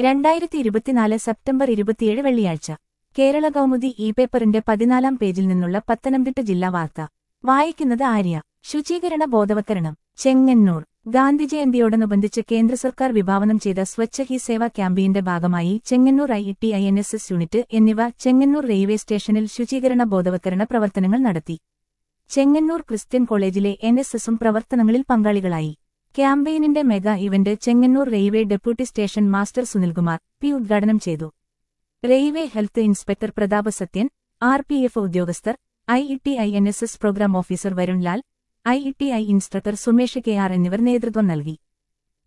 രണ്ടായിരത്തി ഇരുപത്തിനാല് സെപ്റ്റംബർ ഇരുപത്തിയേഴ് വെള്ളിയാഴ്ച കേരള കൗമുദി ഇ പേപ്പറിന്റെ പതിനാലാം പേജിൽ നിന്നുള്ള പത്തനംതിട്ട ജില്ലാ വാർത്ത വായിക്കുന്നത് ആര്യ ശുചീകരണ ബോധവത്കരണം ചെങ്ങന്നൂർ ഗാന്ധിജയന്തിയോടനുബന്ധിച്ച് കേന്ദ്ര സർക്കാർ വിഭാവനം ചെയ്ത സ്വച്ഛ ഹി സേവ ക്യാമ്പയിന്റെ ഭാഗമായി Chengannur I T I N S S unit എന്നിവ ചെങ്ങന്നൂർ റെയിൽവേ സ്റ്റേഷനിൽ ശുചീകരണ ബോധവത്കരണ പ്രവർത്തനങ്ങൾ നടത്തി ചെങ്ങന്നൂർ ക്രിസ്ത്യൻ കോളേജിലെ എൻ എസ് എസും പ്രവർത്തനങ്ങളിൽ പങ്കാളികളായി ക്യാമ്പയിനിന്റെ mega event Chengannur railway deputy station master Sunilkumar P ഉദ്ഘാടനം ചെയ്തു railway health inspector Prathapa Sathyan R P F ഉദ്യോഗസ്ഥർ I E T I N S S programme officer Varun Lal I E T I instructor Sumesh K R എന്നിവർ നേതൃത്വം നൽകി